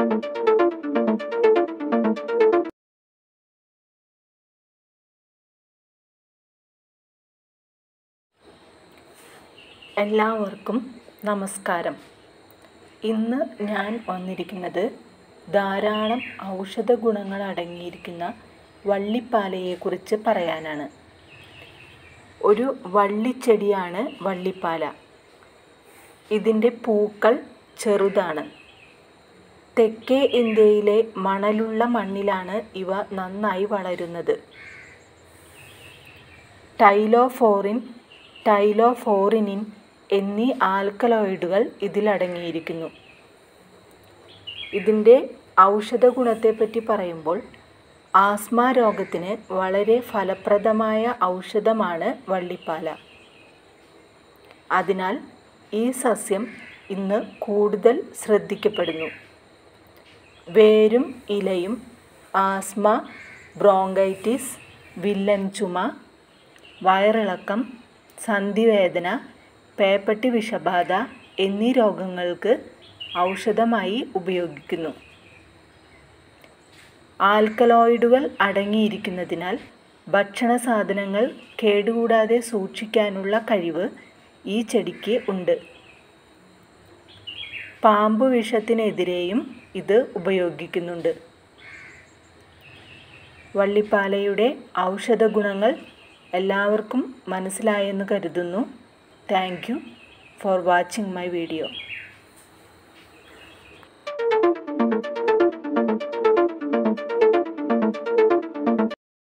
എല്ലാവർക്കും നമസ്കാരം ഇന്ന് ഞാൻ വന്നിരിക്കുന്നത് ധാരാളം ഔഷധ ഗുണങ്ങൾ അടങ്ങിയിരിക്കുന്ന വള്ളിപ്പാലയെക്കുറിച്ച് പറയാനാണ് ഒരു വള്ളിച്ചെടിയാണ് വള്ളിപ്പാല ഇതിൻ്റെ പൂക്കൾ ചെറുതാണ് തെക്കേ ഇന്ത്യയിലെ മണലുള്ള മണ്ണിലാണ് ഇവ നന്നായി വളരുന്നത് ടൈലോഫോറിൻ ടൈലോഫോറിനിൻ എന്നീ ആൽക്കലോയിഡുകൾ ഇതിലടങ്ങിയിരിക്കുന്നു ഇതിൻ്റെ ഔഷധ ഗുണത്തെപ്പറ്റി പറയുമ്പോൾ ആസ്മ രോഗത്തിന് വളരെ ഫലപ്രദമായ ഔഷധമാണ് വള്ളിപ്പാല അതിനാൽ ഈ സസ്യം ഇന്ന് കൂടുതൽ ശ്രദ്ധിക്കപ്പെടുന്നു വേരും ഇലയും ആസ്മ ബ്രോങ്കൈറ്റിസ് വില്ലൻ ചുമ വയറിളക്കം സന്ധിവേദന പേപ്പട്ടി വിഷബാധ എന്നീ രോഗങ്ങൾക്ക് ഔഷധമായി ഉപയോഗിക്കുന്നു ആൽക്കലോയിഡുകൾ അടങ്ങിയിരിക്കുന്നതിനാൽ ഭക്ഷണ സാധനങ്ങൾ കേടുകൂടാതെ സൂക്ഷിക്കാനുള്ള കഴിവ് ഈ ചെടിക്ക് ഉണ്ട് പാമ്പ് വിഷത്തിനെതിരെയും ഇത് ഉപയോഗിക്കുന്നുണ്ട് വള്ളിപ്പാലയുടെ ഔഷധ ഗുണങ്ങൾ എല്ലാവർക്കും മനസ്സിലായെന്ന് കരുതുന്നു thank you for watching my video